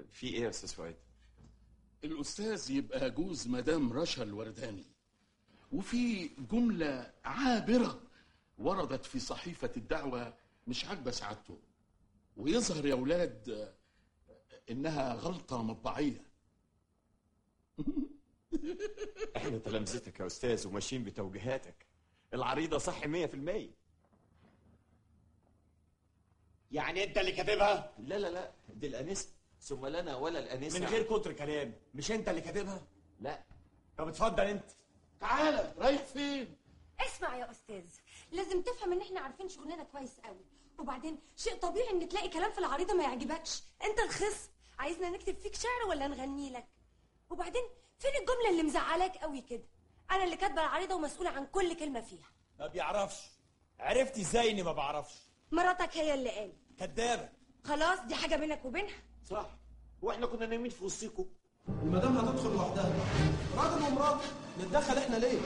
في ايه يا استاذ فؤاد الأستاذ يبقى جوز مدام رشا الورداني وفي جملة عابرة وردت في صحيفة الدعوة مش عاجبة سعادته ويظهر يا ولاد آه، إنها غلطة مطبعية احنا تلامذتك يا استاذ وماشيين بتوجيهاتك العريضه صح 100% يعني انت اللي كاتبها لا لا لا دي الانسه ثم لنا ولا الانسه من غير كتر كلام مش انت اللي كاتبها لا طب اتفضل انت تعالى رايح فين اسمع يا استاذ لازم تفهم ان احنا عارفين شغلنا كويس قوي وبعدين شيء طبيعي ان تلاقي كلام في العريضه ما يعجبكش انت الخصم عايزنا نكتب فيك شعر ولا نغني لك وبعدين فين الجمله اللي مزعلاك قوي كده انا اللي كاتبه العريضه ومسؤوله عن كل كلمه فيها ما بيعرفش عرفتي ازاي اني ما بعرفش مراتك هي اللي قال كدابه خلاص دي حاجه بينك وبينها صح واحنا كنا نايمين في وسطيكم المدام هتدخل لوحدها راجل ومراته نتدخل احنا ليه؟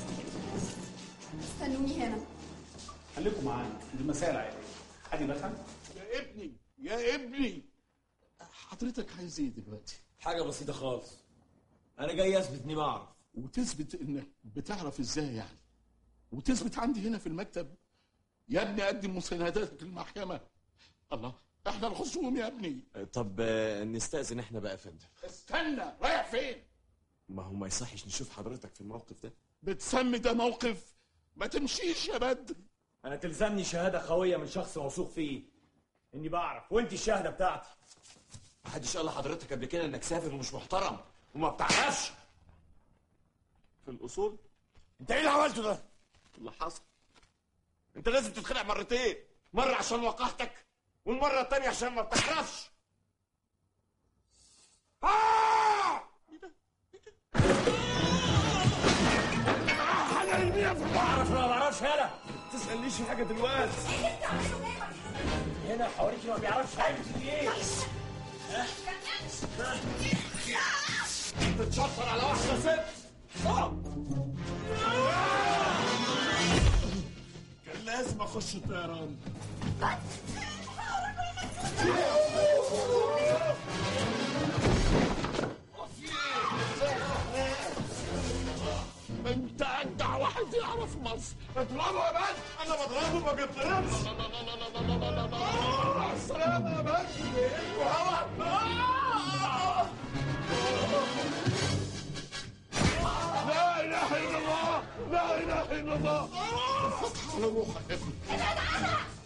استنوني هنا خليكم معانا دي مسائل عائليه حد دخل يا ابني يا ابني حضرتك عايز ايه دلوقتي حاجه بسيطه خالص انا جاي اثبت اني بعرف وتثبت انك بتعرف ازاي يعني وتثبت عندي هنا في المكتب يا ابني قدم مسانداتك للمحكمة الله احنا الخصوم يا ابني طب آه، نستأذن احنا بقى يا فندم استنى رايح فين ما هو ما يصحش نشوف حضرتك في الموقف ده بتسمي ده موقف ما تمشيش يا بدر انا تلزمني شهاده قويه من شخص موثوق فيه اني بعرف وانت الشهاده بتاعتي محدش قال لحضرتك قبل كده انك سافر ومش محترم وما بتعرفش في الاصول انت ايه اللي عملته ده اللي حصل انت لازم تتخلع مرتين مره عشان وقحتك والمره التانية عشان ما بتعرفش بعرف ولا ما بعرفش هلا تسألنيش في حاجه دلوقتي هنا حواليك ما بيعرفش حاجه في ايه تتشفر على واحده ست كان لازم اخش الطيران انت اجدع واحد يعرف مصر اضربه يا بنت انا بضربه ما بيتضربش مع السلامة يا بدر لا اله الا الله لا اله الا الله فتح على روحك يا ابني ابعد عنها